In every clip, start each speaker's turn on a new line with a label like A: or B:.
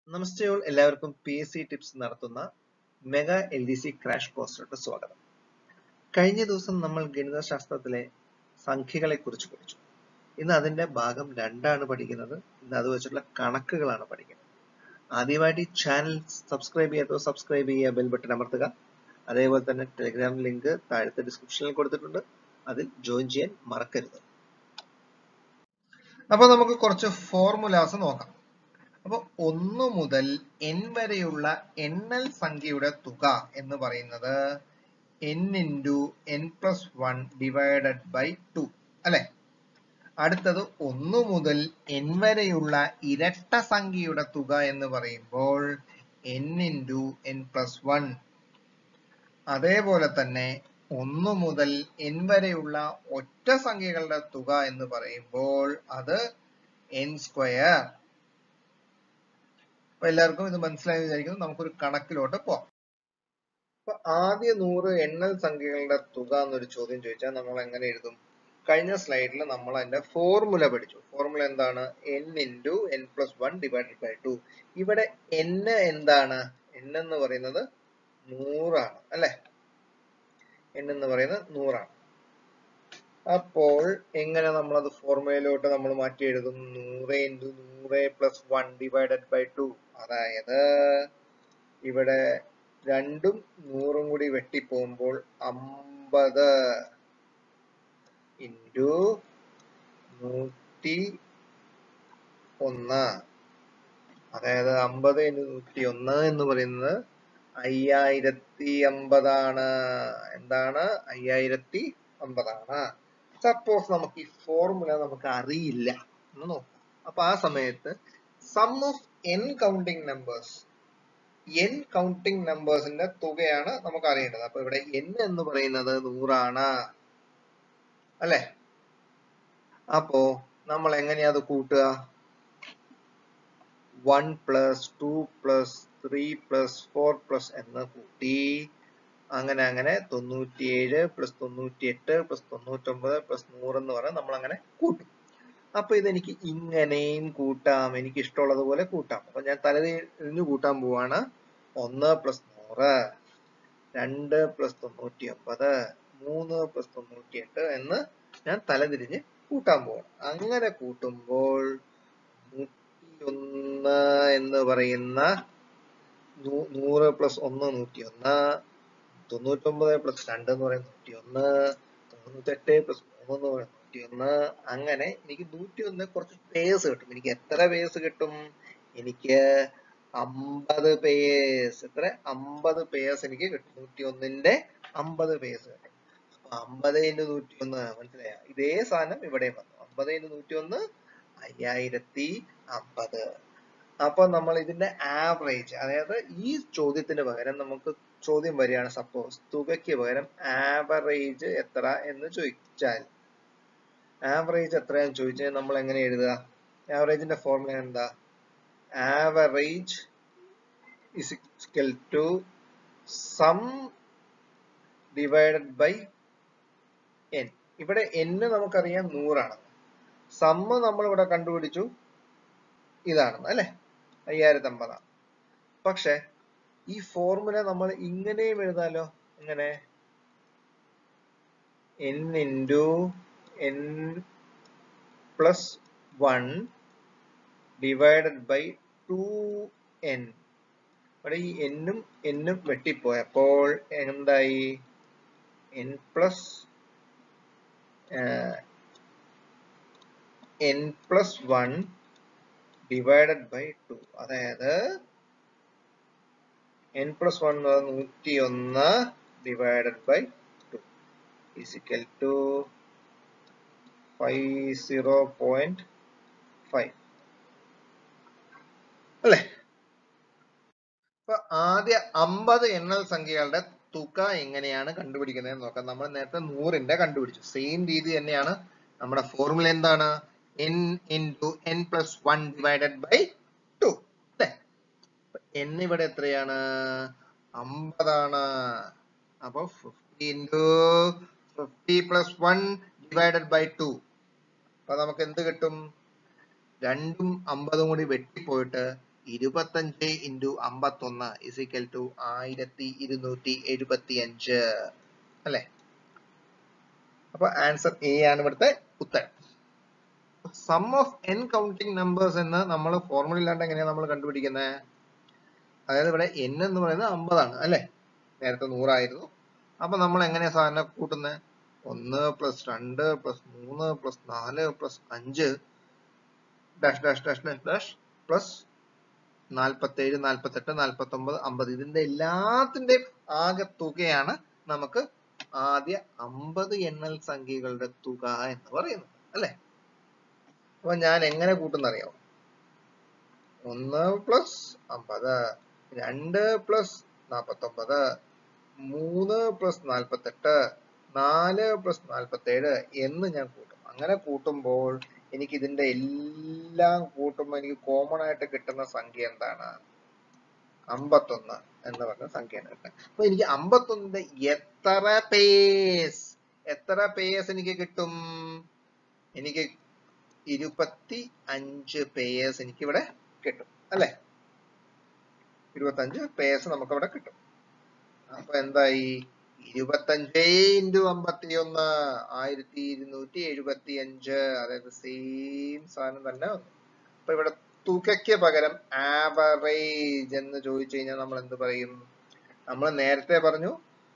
A: നമസ്തേ all എല്ലാവർക്കും P S C tips നടത്തുന്ന mega L D C crash കോഴ്സിലോട്ട് സ്വാഗതം കഴിഞ്ഞ ദിവസം നമ്മൾ ഗണിതശാസ്ത്രത്തിലെ സംഖ്യകളെ കുറിച്ച് പഠിച്ചു ഇന്ന് അതിന്റെ ഭാഗം രണ്ടാണ് പഠിക്കുന്നത് ഇന്ന് അത് വെച്ചിട്ടുള്ള കണക്കുകളാണ് പഠിക്കുന്നത് ആദ്യമായിട്ട് ഈ ചാനൽ സബ്സ്ക്രൈബ് ചെയ്യാത്തോ സബ്സ്ക്രൈബ് ചെയ്യുക ബെൽ ബട്ടൺ അമർത്തുക അതേപോലെ തന്നെ ടെലിഗ്രാം ലിങ്ക് താഴത്തെ ഡിസ്ക്രിപ്ഷനിൽ കൊടുത്തിട്ടുണ്ട് അതിൽ ജോയിൻ ചെയ്യാൻ മറക്കരുത് അപ്പൊ നമുക്ക് കുറച്ച് ഫോർമുലാസ് നോക്കാം അപ്പൊ ഒന്ന് മുതൽ എൻ വരെയുള്ള എണ്ണൽ സംഖ്യയുടെ തുക എന്ന് പറയുന്നത് n into n plus one divided by two അല്ലെ അടുത്തത് ഒന്ന് മുതൽ എൻ വരെയുള്ള ഇരട്ട സംഖ്യയുടെ തുക എന്ന് പറയുമ്പോൾ n into n plus one അതേപോലെ തന്നെ ഒന്ന് മുതൽ എൻ വരെയുള്ള ഒറ്റ സംഖ്യകളുടെ തുക എന്ന് പറയുമ്പോൾ അത് എൻ സ്ക്വയർ അപ്പൊ എല്ലാവർക്കും ഇത് മനസ്സിലായി വിചാരിക്കുന്നു നമുക്കൊരു കണക്കിലോട്ട് പോവാം അപ്പൊ ആദ്യ നൂറ് എണ്ണൽ സംഖ്യകളുടെ തുക എന്നൊരു ചോദ്യം ചോദിച്ചാൽ നമ്മൾ എങ്ങനെ എഴുതും കഴിഞ്ഞ സ്ലൈഡിൽ നമ്മൾ അതിന്റെ ഫോർമുല പഠിച്ചു ഫോർമുല എന്താണ് n into n plus one divided by two ഇവിടെ എൻ എന്താണ് എൻ എന്ന് പറയുന്നത് നൂറാണ് അല്ലെ എൻ എന്ന് പറയുന്നത് നൂറാണ് അപ്പോൾ എങ്ങനെ നമ്മളത് ഫോർമുലയിലോട്ട് നമ്മൾ മാറ്റി എഴുതും നൂറ് ഇൻറ്റു നൂറ് plus one divided by two അതായത് ഇവിടെ രണ്ടും നൂറും കൂടി വെട്ടിപ്പോകുമ്പോൾ അമ്പത് ഇൻറ്റു നൂറ്റി ഒന്ന് അതായത് അമ്പത് ഇൻറ്റു നൂറ്റി ഒന്ന് എന്ന് പറയുന്നത് അയ്യായിരത്തി അമ്പതാണ് എന്താണ് അയ്യായിരത്തി അമ്പതാണ് സപ്പോസ് നമുക്ക് ഈ ഫോർമുല നമുക്ക് അറിയില്ല എന്ന് നോക്കാം അപ്പൊ ആ സമയത്ത് sum of n counting numbers n counting നമ്പേഴ്സിന്റെ തുകയാണ് നമുക്ക് അറിയേണ്ടത് അപ്പൊ ഇവിടെ എൻ എന്ന് പറയുന്നത് നൂറാണ് അല്ലെ അപ്പോ നമ്മൾ എങ്ങനെയാ അത് കൂട്ടുക one plus two plus three plus four plus എന്ന് കൂട്ടി അങ്ങനെ അങ്ങനെ തൊണ്ണൂറ്റിയേഴ് പ്ലസ് തൊണ്ണൂറ്റിയെട്ട് പ്ലസ് തൊണ്ണൂറ്റൊമ്പത് പ്ലസ് നൂറ് എന്ന് പറഞ്ഞാൽ നമ്മൾ അങ്ങനെ കൂട്ടും അപ്പൊ ഇതെനിക്ക് ഇങ്ങനെയും കൂട്ടാം എനിക്ക് ഇഷ്ടമുള്ളതുപോലെ കൂട്ടാം അപ്പൊ ഞാൻ തലതിരിഞ്ഞു കൂട്ടാൻ പോവാണ് ഒന്ന് പ്ലസ് നൂറ് രണ്ട് പ്ലസ് തൊണ്ണൂറ്റി ഒമ്പത് മൂന്ന് പ്ലസ് തൊണ്ണൂറ്റിയെട്ട് എന്ന് ഞാൻ തലതിരിഞ്ഞ് കൂട്ടാൻ പോവാണ് അങ്ങനെ കൂട്ടുമ്പോൾ നൂറ്റിയൊന്ന് എന്ന് പറയുന്ന നൂറ് പ്ലസ് ഒന്ന് നൂറ്റിയൊന്ന് തൊണ്ണൂറ്റൊമ്പത് പ്ലസ് രണ്ട് എന്ന് പറയുന്നത് നൂറ്റിയൊന്ന് തൊണ്ണൂറ്റെട്ട് പ്ലസ് മൂന്ന് എന്ന് പറയുന്നത് നൂറ്റിയൊന്ന് അങ്ങനെ എനിക്ക് നൂറ്റിയൊന്ന് കുറച്ച് പേസ് കിട്ടും എനിക്ക് എത്ര പേസ് കിട്ടും എനിക്ക് അമ്പത് പേസ് എത്ര അമ്പത് പേസ് എനിക്ക് കിട്ടും നൂറ്റി ഒന്നിന്റെ അമ്പത് പേസ് കിട്ടും അപ്പൊ അമ്പത് ഇൻറ്റു നൂറ്റി ഒന്ന് മനസ്സിലായ ഇതേ സാധനം ഇവിടെ വന്നു അമ്പത് ഇൻറ്റു നൂറ്റി ഒന്ന് അയ്യായിരത്തി അമ്പത് അപ്പൊ നമ്മൾ ഇതിന്റെ ആവറേജ് അതായത് ഈ ചോദ്യത്തിന് പകരം നമുക്ക് ചോദ്യം വരികയാണ് സപ്പോസ് തുകയ്ക്ക് പകരം ആവറേജ് എത്ര എന്ന് ചോദിച്ചാൽ ആവറേജ് എത്രയാന്ന് ചോദിച്ചാൽ നമ്മൾ എങ്ങനെ എഴുതുക ആവറേജിന്റെ ഫോർമുല എന്താ average is equal to sum divided by n ഇവിടെ n നമുക്കറിയാം നൂറാണ് സമ്മ് നമ്മൾ ഇവിടെ കണ്ടുപിടിച്ചു ഇതാണെന്ന് അല്ലെ അയ്യായിരത്തി അമ്പതാണ് പക്ഷെ ഈ ഫോർമുല നമ്മൾ ഇങ്ങനെയും എഴുതാലോ എങ്ങനെ n into n plus one divided by two n ഇവിടെ ഈ എന്നും എന്നും വെട്ടിപ്പോയപ്പോൾ എന്തായി n plus n plus one divided by two അതായത് എൻ പ്ലസ് വൺ നൂറ്റി ഒന്ന് divided by two is equal to five zero point five അല്ലേ അപ്പൊ ആദ്യ അമ്പത് എണ്ണൽ സംഖ്യകളുടെ തുക എങ്ങനെയാണ് കണ്ടുപിടിക്കുന്നത് നോക്കാം നമ്മൾ നേരത്തെ നൂറിന്റെ കണ്ടുപിടിച്ചു സെയിം രീതി തന്നെയാണ് നമ്മുടെ ഫോർമുല എന്താണ് n into n plus one divided by two അല്ലേ എൻ ഇവിടെ എത്രയാണ് അമ്പതാണ് അപ്പൊ fifty into fifty plus one divided by two അപ്പൊ നമുക്ക് എന്ത് കിട്ടും രണ്ടും അമ്പതും കൂടി വെട്ടിപ്പോയിട്ട് ഇരുപത്തഞ്ച് ഇൻറ്റു അമ്പത്തൊന്ന് ഇസിക്കൽ ടു ആയിരത്തി ഇരുന്നൂറ്റി എഴുപത്തി അഞ്ച് അല്ലെ അപ്പൊ ആൻസർ എ ആണ് ഇവിടുത്തെ ഉത്തരം sum of n counting numbers എന്ന് നമ്മൾ ഫോർമുല ഇല്ലാണ്ട് എങ്ങനെയാണ് നമ്മൾ കണ്ടുപിടിക്കുന്നത് അതായത് ഇവിടെ എൻ എന്ന് പറയുന്നത് അമ്പതാണ് അല്ലെ നേരത്തെ നൂറായിരുന്നു അപ്പൊ നമ്മൾ എങ്ങനെയാ സാധാരണ കൂട്ടുന്നത് ഒന്ന് പ്ലസ് രണ്ട് പ്ലസ് മൂന്ന് പ്ലസ് നാല് പ്ലസ് അഞ്ച് dash dash dash dash dash plus നാൽപ്പത്തേഴ് നാൽപ്പത്തെട്ട് നാൽപ്പത്തി ഒമ്പത് അമ്പത് ഇതിന്റെ എല്ലാത്തിന്റെയും ആകെ തുകയാണ് നമുക്ക് ആദ്യ അമ്പത് എണ്ണൽ സംഖ്യകളുടെ തുക എന്ന് പറയുന്നത് അല്ലെ അപ്പൊ ഞാൻ എങ്ങനെ കൂട്ടുന്നറിയാമോ ഒന്ന് പ്ലസ് അമ്പത് രണ്ട് പ്ലസ് നാപ്പത്തൊമ്പത് മൂന്ന് പ്ലസ് നാൽപ്പത്തെട്ട് നാല് പ്ലസ് നാൽപ്പത്തേഴ് എന്ന് ഞാൻ കൂട്ടും അങ്ങനെ കൂട്ടുമ്പോൾ എനിക്ക് ഇതിന്റെ എല്ലാം കൂട്ടുമ്പോൾ എനിക്ക് കോമൺ ആയിട്ട് കിട്ടുന്ന സംഖ്യ എന്താണ് അമ്പത്തൊന്ന് എന്ന് പറഞ്ഞ സംഖ്യയാണ് കിട്ടുന്നത് അപ്പൊ എനിക്ക് അമ്പത്തൊന്നിന്റെ എത്ര പേസ് എത്ര പേസ് എനിക്ക് കിട്ടും എനിക്ക് ഇരുപത്തി അഞ്ച് പേസ് എനിക്ക് ഇവിടെ കിട്ടും അല്ലെ ഇരുപത്തഞ്ച് പേസ് നമുക്ക് അവിടെ കിട്ടും അപ്പൊ എന്തായി ഇരുപത്തഞ്ച് ഇൻറ്റു അമ്പത്തി ഒന്ന് ആയിരത്തി ഇരുന്നൂറ്റി എഴുപത്തി അഞ്ച് അതായത് സെയിം സാധനം തന്നെ വന്നു അപ്പൊ ഇവിടെ തുകയ്ക്ക് പകരം ആവറേജ് എന്ന് ചോദിച്ചു കഴിഞ്ഞാൽ നമ്മൾ എന്ത് പറയും നമ്മൾ നേരത്തെ പറഞ്ഞു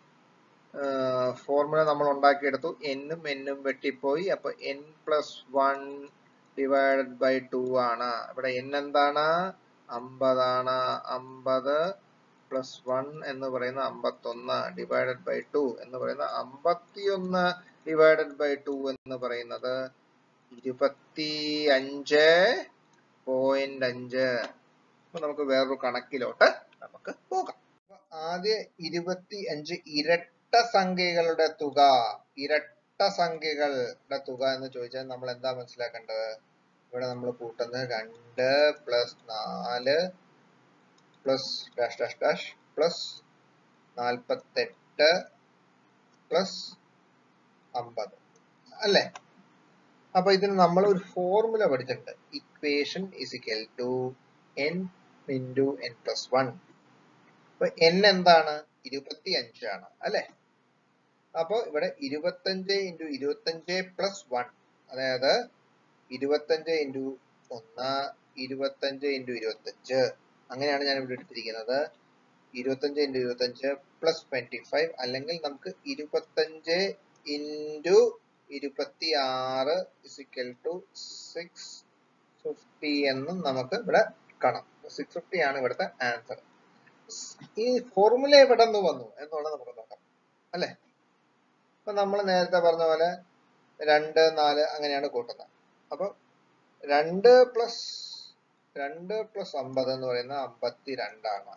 A: ഫോർമുല നമ്മൾ ഉണ്ടാക്കിയെടുത്തു എന്നും എന്നും വെട്ടിപ്പോയി അപ്പൊ n plus one divided by two ആണ് ഇവിടെ എൻ എന്താണ് അമ്പതാണ് അമ്പത് പ്ലസ് വൺ എന്ന് പറയുന്ന അമ്പത്തൊന്ന് ഡിവൈഡഡ് ബൈ ടു എന്ന് പറയുന്ന അമ്പത്തിയൊന്ന് ഡിവൈഡഡ് ബൈ ടു എന്ന് പറയുന്നത് ഇരുപത്തി അഞ്ച് പോയിന്റ് അഞ്ച് അപ്പൊ നമുക്ക് വേറൊരു കണക്കിലോട്ട് നമുക്ക് പോകാം അപ്പൊ ആദ്യ ഇരുപത്തി അഞ്ച് ഇരട്ട സംഖ്യകളുടെ തുക ഇരട്ട സംഖ്യകളുടെ തുക എന്ന് ചോദിച്ചാൽ നമ്മൾ എന്താ മനസ്സിലാക്കേണ്ടത് ഇവിടെ നമ്മൾ കൂട്ടുന്നത് രണ്ട് പ്ലസ് നാല് plus dash dash dash plus നാൽപ്പത്തെട്ട് പ്ലസ് അമ്പത് അല്ലേ അപ്പൊ ഇതിന് നമ്മൾ ഒരു ഫോർമുല പഠിച്ചിട്ടുണ്ട് equation is equal to n into n plus one അപ്പൊ എൻ എന്താണ് ഇരുപത്തി അഞ്ചാണ് അല്ലെ അപ്പൊ ഇവിടെ ഇരുപത്തഞ്ച് ഇൻറ്റു ഇരുപത്തഞ്ച് പ്ലസ് വൺ അതായത് ഇരുപത്തഞ്ച് ഇൻറ്റു ഒന്ന് ഇരുപത്തഞ്ച് ഇൻറ്റു ഇരുപത്തഞ്ച് അങ്ങനെയാണ് ഞാൻ ഇവിടെ എടുത്തിരിക്കുന്നത് ഇരുപത്തഞ്ച് ഇൻറ്റു ഇരുപത്തഞ്ച് പ്ലസ് ട്വന്റി ഫൈവ് അല്ലെങ്കിൽ നമുക്ക് ഇരുപത്തഞ്ച് ഇൻറ്റു ഇരുപത്തി ആറ് ഇസിക്കൽ ടു സിക്സ് ഫിഫ്റ്റി എന്നും നമുക്ക് ഇവിടെ കാണാം സിക്സ് ഫിഫ്റ്റി ആണ് ഇവിടുത്തെ ആൻസർ ഈ ഫോർമുല എവിടെ നിന്ന് വന്നു എന്നുള്ളത് നമുക്ക് നോക്കാം അല്ലെ അപ്പൊ നമ്മൾ നേരത്തെ പറഞ്ഞ പോലെ രണ്ട് നാല് അങ്ങനെയാണ് കൂട്ടുന്നത് അപ്പൊ രണ്ട് പ്ലസ് രണ്ട് പ്ലസ് അമ്പത് എന്ന് പറയുന്നത് അമ്പത്തി രണ്ടാണ്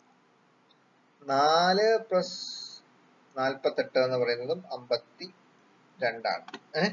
A: നാല് പ്ലസ് നാൽപ്പത്തെട്ട് എന്ന് പറയുന്നതും അമ്പത്തി രണ്ടാണ് ഏഹ്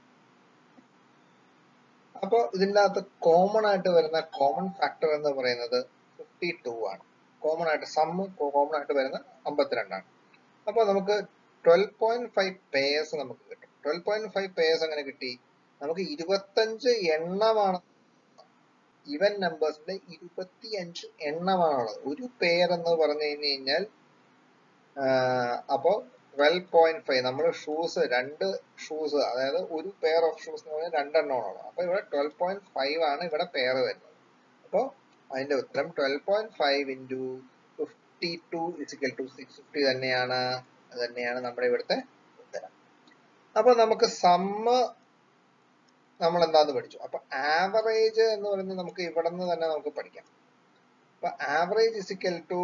A: അപ്പൊ ഇതിൻ്റെ അകത്ത് കോമൺ ആയിട്ട് വരുന്ന കോമൺ ഫാക്ടർ എന്ന് പറയുന്നത് ഫിഫ്റ്റി ടു ആണ് കോമൺ ആയിട്ട് സമ്മ് കോമൺ ആയിട്ട് വരുന്ന അമ്പത്തിരണ്ടാണ് അപ്പൊ നമുക്ക് ട്വൽവ് പോയിന്റ് ഫൈവ് പേയേഴ്സ് നമുക്ക് കിട്ടും ട്വൽവ് പോയിന്റ് ഫൈവ് പേയേഴ്സ് അങ്ങനെ കിട്ടി നമുക്ക് ഇരുപത്തഞ്ച് എണ്ണമാണ് ഇവൻ നമ്പേഴ്സിന്റെ ഇരുപത്തി അഞ്ച് എണ്ണമാണുള്ളത് ഒരു പെയർ എന്ന് പറഞ്ഞു കഴിഞ്ഞു കഴിഞ്ഞാൽ അപ്പോ ട്വൽവ് പോയിന്റ് ഫൈവ് നമ്മൾ ഷൂസ് രണ്ട് ഷൂസ് അതായത് ഒരു പെയർ ഓഫ് ഷൂസ് എന്ന് പറഞ്ഞാൽ രണ്ടെണ്ണമാണ് അപ്പൊ ഇവിടെ ട്വൽവ് പോയിന്റ് ഫൈവ് ആണ് ഇവിടെ പെയർ വരുന്നത് അപ്പോ അതിന്റെ ഉത്തരം twelve point five into fifty two is equal to six fifty തന്നെയാണ് അത് തന്നെയാണ് നമ്മുടെ ഇവിടുത്തെ ഉത്തരം അപ്പൊ നമുക്ക് സമ്മ് നമ്മൾ എന്താന്ന് പഠിച്ചു അപ്പൊ ആവറേജ് എന്ന് പറയുന്നത് നമുക്ക് ഇവിടെ നിന്ന് തന്നെ നമുക്ക് പഠിക്കാം അപ്പൊ average is equal to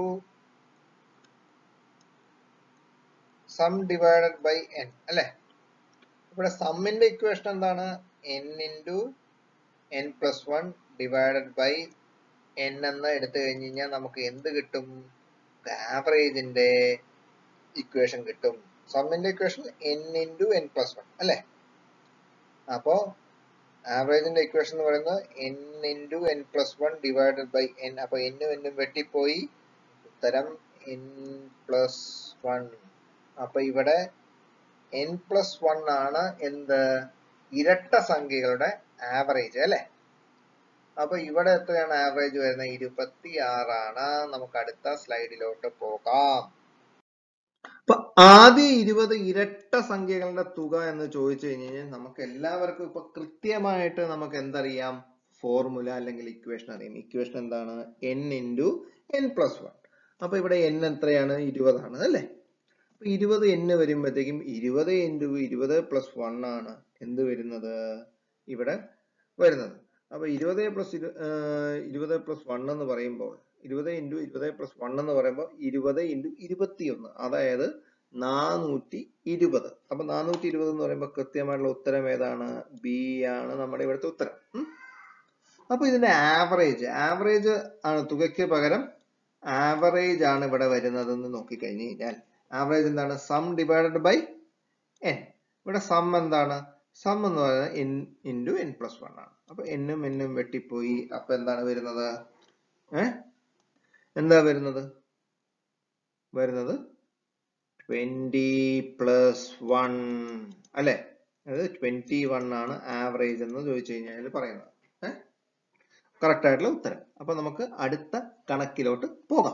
A: sum divided by n അല്ലെ ഇവിടെ സമ്മിന്റെ ഇക്വേഷൻ എന്താണ് n into n plus one divided by n എന്ന് എടുത്തു കഴിഞ്ഞ് കഴിഞ്ഞാൽ നമുക്ക് എന്ത് കിട്ടും ആവറേജിന്റെ ഇക്വേഷൻ കിട്ടും സമ്മിന്റെ equation n into n plus one അല്ലെ അപ്പോ ആവറേജിന്റെ ഇക്വേഷൻ എന്ന് പറയുന്നത് n into n plus one divided by n അപ്പൊ എന്നും എന്നും വെട്ടിപ്പോയി ഉത്തരം എൻ പ്ലസ് വൺ അപ്പൊ ഇവിടെ എൻ പ്ലസ് വൺ ആണ് എന്ത് ഇരട്ട സംഖ്യകളുടെ ആവറേജ് അല്ലെ അപ്പൊ ഇവിടെ എത്രയാണ് ആവറേജ് വരുന്നത് ഇരുപത്തി ആറാണ് നമുക്ക് അടുത്ത സ്ലൈഡിലോട്ട് പോകാം അപ്പൊ ആദ്യ ഇരുപത് ഇരട്ട സംഖ്യകളുടെ തുക എന്ന് ചോദിച്ചു കഴിഞ്ഞാൽ നമുക്ക് എല്ലാവർക്കും ഇപ്പൊ കൃത്യമായിട്ട് നമുക്ക് എന്തറിയാം ഫോർമുല അല്ലെങ്കിൽ ഇക്വേഷൻ അറിയാം ഇക്വേഷൻ എന്താണ് n into n plus one അപ്പൊ ഇവിടെ എൻ എത്രയാണ് ഇരുപതാണ് അല്ലേ അപ്പൊ ഇരുപത് എൻ വരുമ്പോഴത്തേക്കും ഇരുപത് ഇൻറ്റു ഇരുപത് പ്ലസ് വൺ ആണ് എന്ത് വരുന്നത് ഇവിടെ വരുന്നത് അപ്പൊ ഇരുപത് പ്ലസ് ഇരുപത് പ്ലസ് വൺ എന്ന് പറയുമ്പോൾ ഇരുപത് ഇൻറ്റു ഇരുപത് പ്ലസ് വൺ എന്ന് പറയുമ്പോൾ ഇരുപത് ഇൻറ്റു ഇരുപത്തിയൊന്ന് അതായത് നാനൂറ്റി ഇരുപത് അപ്പൊ നാനൂറ്റി ഇരുപത് എന്ന് പറയുമ്പോൾ കൃത്യമായിട്ടുള്ള ഉത്തരം ഏതാണ് ബി ആണ് നമ്മുടെ ഇവിടുത്തെ ഉത്തരം ഉം. അപ്പൊ ഇതിന്റെ ആവറേജ് ആവറേജ് ആണ് തുകയ്ക്ക് പകരം ആവറേജ് ആണ് ഇവിടെ വരുന്നത് എന്ന് നോക്കിക്കഴിഞ്ഞു കഴിഞ്ഞാൽ ആവറേജ് എന്താണ് സം ഡിവൈഡഡ് ബൈ എൻ ഇവിടെ സം എന്താണ് സം എന്ന് പറയുന്നത് n into n plus one ആണ് അപ്പൊ എന്നും എന്നും വെട്ടിപ്പോയി അപ്പൊ എന്താണ് വരുന്നത് ഏ എന്താ വരുന്നത് വരുന്നത് ട്വന്റി പ്ലസ് വൺ അല്ലെ അതായത് ട്വന്റി വൺ ആണ് ആവറേജ് എന്ന് ചോദിച്ചു കഴിഞ്ഞാൽ പറയുന്നത് ഏഹ് കറക്റ്റ് ആയിട്ടുള്ള ഉത്തരം അപ്പൊ നമുക്ക് അടുത്ത കണക്കിലോട്ട് പോകാം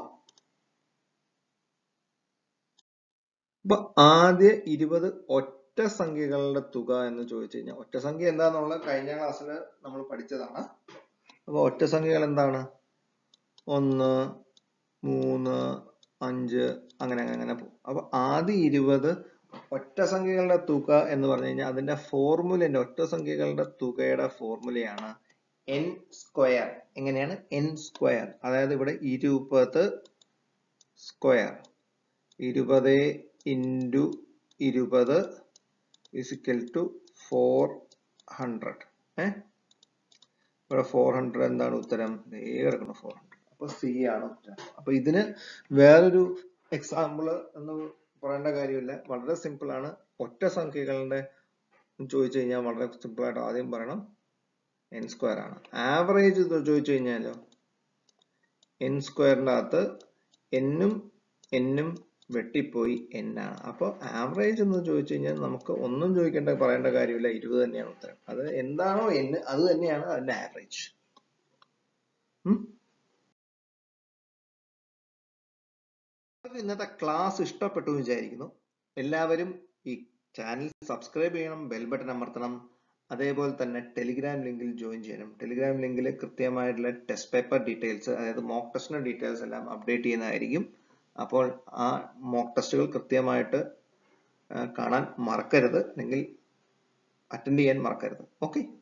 A: അപ്പൊ ആദ്യ ഇരുപത് ഒറ്റ സംഖ്യകളുടെ തുക എന്ന് ചോദിച്ചു കഴിഞ്ഞാൽ ഒറ്റ സംഖ്യ എന്താന്നുള്ള കഴിഞ്ഞ ക്ലാസ്സിൽ നമ്മൾ പഠിച്ചതാണ് അപ്പൊ ഒറ്റ സംഖ്യകൾ എന്താണ് ഒന്ന് മൂന്ന് അഞ്ച് അങ്ങനെ അങ്ങനെ അങ്ങനെ പോകും അപ്പൊ ആദ്യ ഇരുപത് ഒറ്റ സംഖ്യകളുടെ തുക എന്ന് പറഞ്ഞു കഴിഞ്ഞാൽ അതിന്റെ ഫോർമുലന്റെ ഒറ്റ സംഖ്യകളുടെ തുകയുടെ ഫോർമുലയാണ് എൻ സ്ക്വയർ എങ്ങനെയാണ് എൻ സ്ക്വയർ അതായത് ഇവിടെ ഇരുപത് സ്ക്വയർ ഇരുപത് ഇൻറ്റു ഇരുപത് ഇസിക്കൽ ടു ഫോർ ഹൺഡ്രഡ് ഏ ഇവിടെ ഫോർ ഹൺഡ്രഡ് എന്താണ് ഉത്തരം ദേ കിടക്കണം ഫോർ ഹൺഡ്രഡ് അപ്പൊ സി ആണ് ഉത്തരം അപ്പൊ ഇതിന് വേറൊരു എക്സാമ്പിൾ എന്ന് പറയേണ്ട കാര്യമില്ല വളരെ സിമ്പിൾ ആണ് ഒറ്റ സംഖ്യകളുടെ ചോദിച്ചു കഴിഞ്ഞാൽ വളരെ സിമ്പിൾ ആയിട്ട് ആദ്യം പറയണം എൻ സ്ക്വയർ ആണ് ആവറേജ് ചോദിച്ചു കഴിഞ്ഞാലോ എൻ സ്ക്വയറിന്റെ അകത്ത് എന്നും എന്നും വെട്ടിപ്പോയി എൻ ആണ് അപ്പോൾ ആവറേജ് എന്ന് ചോദിച്ചു കഴിഞ്ഞാൽ നമുക്ക് ഒന്നും ചോദിക്കേണ്ട പറയേണ്ട കാര്യമില്ല ഇരുപത് തന്നെയാണ് ഉത്തരം അത് എന്താണോ എൻ അത് തന്നെയാണ് അതിന്റെ ആവറേജ് ഇന്നത്തെ ക്ലാസ് ഇഷ്ടപ്പെട്ടു എന്ന് വിചാരിക്കുന്നു എല്ലാവരും ഈ ചാനൽ സബ്സ്ക്രൈബ് ചെയ്യണം ബെൽ ബട്ടൺ അമർത്തണം അതേപോലെ തന്നെ ടെലിഗ്രാം ലിങ്കിൽ ജോയിൻ ചെയ്യണം ടെലിഗ്രാം ലിങ്കിൽ കൃത്യമായിട്ടുള്ള ടെസ്റ്റ് പേപ്പർ ഡീറ്റെയിൽസ് അതായത് മോക്ക് ടെസ്റ്റിന്റെ ഡീറ്റെയിൽസ് എല്ലാം അപ്ഡേറ്റ് ചെയ്യുന്നതായിരിക്കും അപ്പോൾ ആ മോക്ക് ടെസ്റ്റുകൾ കൃത്യമായിട്ട് ആ, കാണാൻ മറക്കരുത് അല്ലെങ്കിൽ അറ്റൻഡ് ചെയ്യാൻ മറക്കരുത് ഓക്കെ